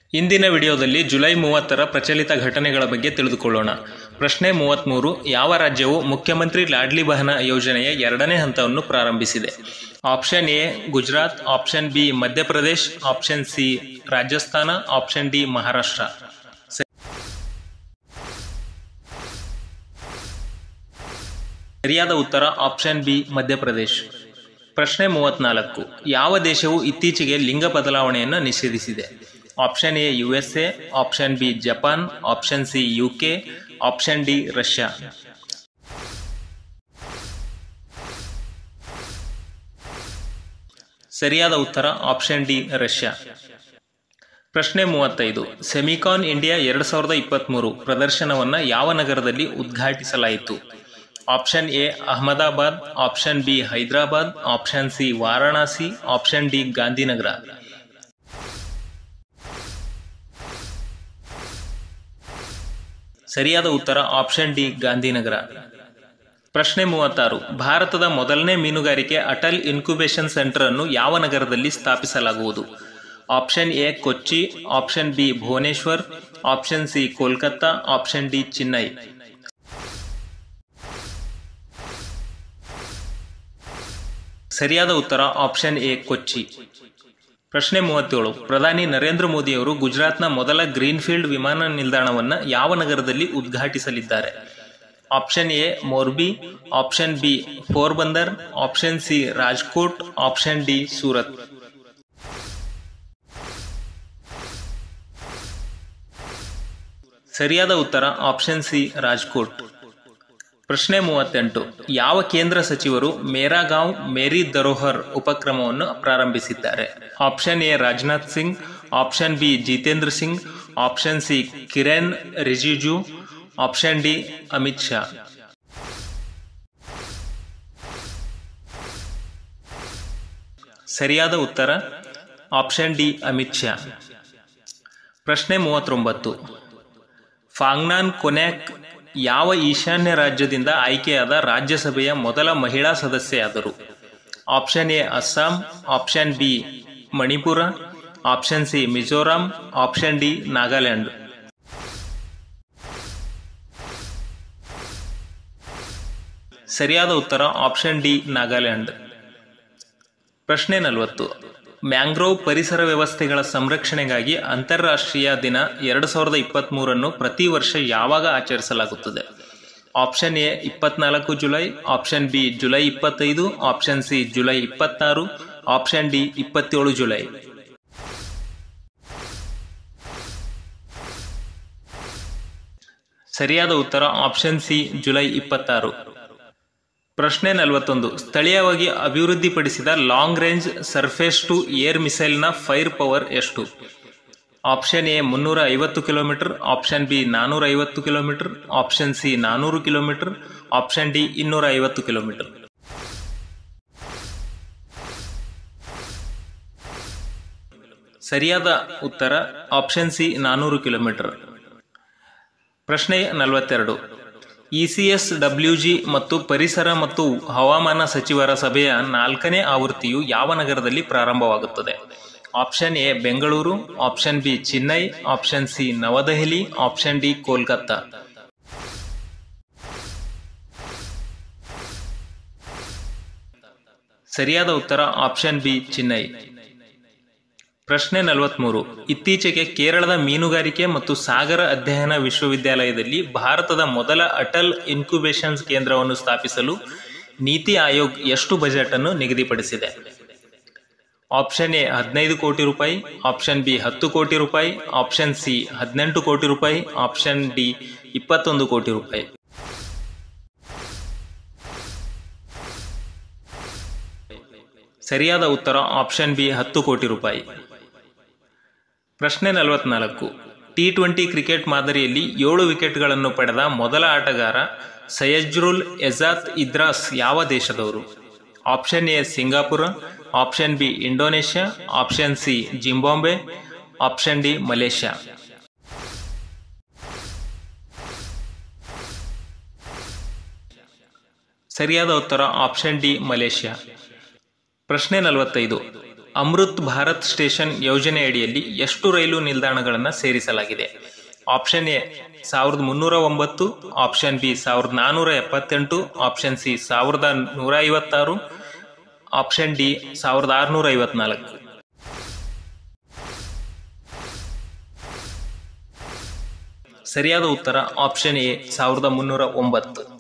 ಇಂದಿನ ವಿಡಿಯೋದಲ್ಲಿ ಜುಲೈ ಮೂವತ್ತರ ಪ್ರಚಲಿತ ಘಟನೆಗಳ ಬಗ್ಗೆ ತಿಳಿದುಕೊಳ್ಳೋಣ ಪ್ರಶ್ನೆ ಮೂವತ್ತ್ಮೂರು ಯಾವ ರಾಜ್ಯವು ಮುಖ್ಯಮಂತ್ರಿ ಲಾಡ್ಲಿ ಬಹನ ಯೋಜನೆಯ ಎರಡನೇ ಹಂತವನ್ನು ಪ್ರಾರಂಭಿಸಿದೆ option A Gujarat option B Madhya Pradesh option C Rajasthan option D Maharashtra ಸರಿಯಾದ ಉತ್ತರ ಆಪ್ಷನ್ ಬಿ ಮಧ್ಯಪ್ರದೇಶ್ ಪ್ರಶ್ನೆ ಮೂವತ್ನಾಲ್ಕು ಯಾವ ದೇಶವು ಇತ್ತೀಚೆಗೆ ಲಿಂಗ ಬದಲಾವಣೆಯನ್ನು ನಿಷೇಧಿಸಿದೆ option A U S A option B Japan option C UK option D Russia ಸರಿಯಾದ ಉತ್ತರ ಆಪ್ಷನ್ ಡಿ ರಷ್ಯಾ ಪ್ರಶ್ನೆ ಮೂವತ್ತೈದು ಸೆಮಿಕಾನ್ ಇಂಡಿಯಾ ಎರಡು ಸಾವಿರದ ಇಪ್ಪತ್ತ್ಮೂರು ಪ್ರದರ್ಶನವನ್ನು ಯಾವ ನಗರದಲ್ಲಿ ಉದ್ಘಾಟಿಸಲಾಯಿತು option A Ahmedabad option B Hyderabad option C Varanasi option D Gandhinagar ಸರಿಯಾದ ಉತ್ತರ ಆಪ್ಷನ್ ಡಿ ಗಾಂಧಿನಗರ ಪ್ರಶ್ನೆ ಮೂವತ್ತಾರು ಭಾರತದ ಮೊದಲನೇ ಮೀನುಗಾರಿಕೆ ಅಟಲ್ ಇನ್ಕ್ಯುಬೇಷನ್ ಸೆಂಟರ್ ಅನ್ನು ಯಾವ ನಗರದಲ್ಲಿ ಸ್ಥಾಪಿಸಲಾಗುವುದು option A Kochi option B Bhubaneswar option C Kolkata option D Chennai ಸರಿಯಾದ ಉತ್ತರ ಆಪ್ಷನ್ ಎ ಕೊಚ್ಚಿ ಪ್ರಶ್ನೆ ಮೂವತ್ತೇಳು ಪ್ರಧಾನಿ ನರೇಂದ್ರ ಮೋದಿಯವರು ಗುಜರಾತ್ನ ಮೊದಲ ಗ್ರೀನ್ಫೀಲ್ಡ್ ವಿಮಾನ ನಿಲ್ದಾಣವನ್ನು ಯಾವ ನಗರದಲ್ಲಿ ಉದ್ಘಾಟಿಸಲಿದ್ದಾರೆ option A Morbi option B Porbandar option C Rajkot option D Surat ಸರಿಯಾದ ಉತ್ತರ ಆಪ್ಷನ್ ಸಿ ರಾಜ್ಕೋಟ್ ಪ್ರಶ್ನೆ ಮೂವತ್ತೆಂಟು ಯಾವ ಕೇಂದ್ರ ಸಚಿವರು ಮೇರಾ ಗಾಂವ್ ಮೇರಿ ಧರೋಹರ್ ಉಪಕ್ರಮವನ್ನು ಪ್ರಾರಂಭಿಸಿದ್ದಾರೆ option A Rajnath Singh option B Jitendra Singh option C Kiren Rijiju option D Amit Shah ಸರಿಯಾದ ಉತ್ತರ ಆಪ್ಷನ್ ಡಿ ಅಮಿತ್ ಶಾ ಪ್ರಶ್ನೆ ಮೂವತ್ತೊಂಬತ್ತು ಫಾಂಗ್ನಾನ್ ಕೊನ್ಯಾಕ್ ಯಾವ ಈಶಾನ್ಯ ರಾಜ್ಯದಿಂದ ಆಯ್ಕೆಯಾದ ರಾಜ್ಯಸಭೆಯ ಮೊದಲ ಮಹಿಳಾ ಸದಸ್ಯೆಯಾದರು option A Assam option B Manipur option C Mizoram option D Nagaland ಸರಿಯಾದ ಉತ್ತರ ಆಪ್ಷನ್ ಡಿ ನಾಗಾಲ್ಯಾಂಡ್ ಪ್ರಶ್ನೆ ನಲವತ್ತು ಮ್ಯಾಂಗ್ರೋವ್ ಪರಿಸರ ವ್ಯವಸ್ಥೆಗಳ ಸಂರಕ್ಷಣೆಗಾಗಿ ಅಂತಾರಾಷ್ಟ್ರೀಯ ದಿನ ಎರಡು ಸಾವಿರದ ಇಪ್ಪತ್ತ್ ಮೂರನ್ನು ಪ್ರತಿ ವರ್ಷ ಯಾವಾಗ ಆಚರಿಸಲಾಗುತ್ತದೆ ಆಪ್ಷನ್ ಎ ಇಪ್ಪತ್ನಾಲ್ಕು ಜುಲೈ ಆಪ್ಷನ್ ಬಿ ಜುಲೈ ಇಪ್ಪತ್ತೈದು ಆಪ್ಷನ್ ಸಿ ಜುಲೈ ಇಪ್ಪತ್ತಾರು ಆಪ್ಷನ್ ಡಿ ಇಪ್ಪತ್ತೇಳು ಜುಲೈ ಸರಿಯಾದ ಉತ್ತರ ಆಪ್ಷನ್ ಸಿ ಜುಲೈ ಇಪ್ಪತ್ತಾರು ಪ್ರಶ್ನೆ ನಲವತ್ತೊಂದು ಸ್ಥಳೀಯವಾಗಿ ಅಭಿವೃದ್ಧಿಪಡಿಸಿದ long range surface to air ಮಿಸೈಲ್ನ ಫೈರ್ ಪವರ್ ಎಷ್ಟು ಆಪ್ಷನ್ ಎ ಮುನ್ನೂರ ಐವತ್ತು ಕಿಲೋಮೀಟರ್ ಆಪ್ಷನ್ ಬಿ ನಾನೂರ ಐವತ್ತು ಕಿಲೋಮೀಟರ್ ಆಪ್ಷನ್ ಸಿ ನಾನೂರು ಕಿಲೋಮೀಟರ್ ಆಪ್ಷನ್ ಡಿ ಇನ್ನೂರ ಐವತ್ತು ಕಿಲೋಮೀಟರ್ ಸರಿಯಾದ ಉತ್ತರ ಆಪ್ಷನ್ ಸಿ ನಾನೂರು ಕಿಲೋಮೀಟರ್ ಪ್ರಶ್ನೆ ನಲವತ್ತೆರಡು ಇಸಿಎಸ್ ಡಬ್ಲ್ಯೂಜಿ ಮತ್ತು ಪರಿಸರ ಮತ್ತು ಹವಾಮಾನ ಸಚಿವರ ಸಭೆಯ ನಾಲ್ಕನೇ ಆವೃತ್ತಿಯು ಯಾವ ನಗರದಲ್ಲಿ ಪ್ರಾರಂಭವಾಗುತ್ತದೆ option A Bengaluru option B Chennai option C New Delhi option D Kolkata ಸರಿಯಾದ ಉತ್ತರ ಆಪ್ಷನ್ ಬಿ ಚೆನ್ನೈ ಪ್ರಶ್ನೆ ನಲವತ್ಮೂರು ಇತ್ತೀಚೆಗೆ ಕೇರಳದ ಮೀನುಗಾರಿಕೆ ಮತ್ತು ಸಾಗರ ಅಧ್ಯಯನ ವಿಶ್ವವಿದ್ಯಾಲಯದಲ್ಲಿ ಭಾರತದ ಮೊದಲ ಅಟಲ್ ಇನ್ಕ್ಯುಬೇಷನ್ ಕೇಂದ್ರವನ್ನು ಸ್ಥಾಪಿಸಲು ನೀತಿ ಆಯೋಗ್ ಎಷ್ಟು ಬಜೆಟ್ ಅನ್ನು ನಿಗದಿಪಡಿಸಿದೆ ಆಪ್ಷನ್ ಎ ಹದಿನೈದು ಕೋಟಿ ರೂಪಾಯಿ ಆಪ್ಷನ್ ಬಿ ಹತ್ತು ಕೋಟಿ ರೂಪಾಯಿ ಆಪ್ಷನ್ ಸಿ ಹದಿನೆಂಟು ಕೋಟಿ ರೂಪಾಯಿ ಆಪ್ಷನ್ ಡಿ ಇಪ್ಪತ್ತೊಂದು ಕೋಟಿ ರೂಪಾಯಿ ಸರಿಯಾದ ಉತ್ತರ ಆಪ್ಷನ್ ಬಿ ಹತ್ತು ಕೋಟಿ ರೂಪಾಯಿ ಪ್ರಶ್ನೆ ನಲವತ್ನಾಲ್ಕು ಟಿ ಟ್ವೆಂಟಿ ಕ್ರಿಕೆಟ್ ಮಾದರಿಯಲ್ಲಿ ಏಳು ವಿಕೆಟ್ಗಳನ್ನು ಪಡೆದ ಮೊದಲ ಆಟಗಾರ ಸಯಜ್ರುಲ್ ಎಜಾತ್ ಇದ್ರಾಸ್ ಯಾವ ದೇಶದವರು option A Singapore option B Indonesia option C Zimbabwe option D Malaysia ಸರಿಯಾದ ಉತ್ತರ ಆಪ್ಷನ್ ಡಿ ಮಲೇಷ್ಯಾ ಪ್ರಶ್ನೆ ನಲವತ್ತೈದು ಅಮೃತ್ ಭಾರತ್ ಸ್ಟೇಷನ್ ಯೋಜನೆ ಅಡಿಯಲ್ಲಿ ಎಷ್ಟು ರೈಲು ನಿಲ್ದಾಣಗಳನ್ನು ಸೇರಿಸಲಾಗಿದೆ ಆಪ್ಷನ್ ಎ ಸಾವಿರದ ಮುನ್ನೂರ ಒಂಬತ್ತು ಆಪ್ಷನ್ ಬಿ ಸಾವಿರದ ನಾನ್ನೂರ ಎಪ್ಪತ್ತೆಂಟು ಆಪ್ಷನ್ ಸಿ ಸಾವಿರದ ನೂರ ಐವತ್ತಾರು ಆಪ್ಷನ್ ಡಿ ಸಾವಿರದ ಆರುನೂರ ಐವತ್ನಾಲ್ಕು ಸರಿಯಾದ ಉತ್ತರ ಆಪ್ಷನ್ ಎ ಸಾವಿರದ ಮುನ್ನೂರ ಒಂಬತ್ತು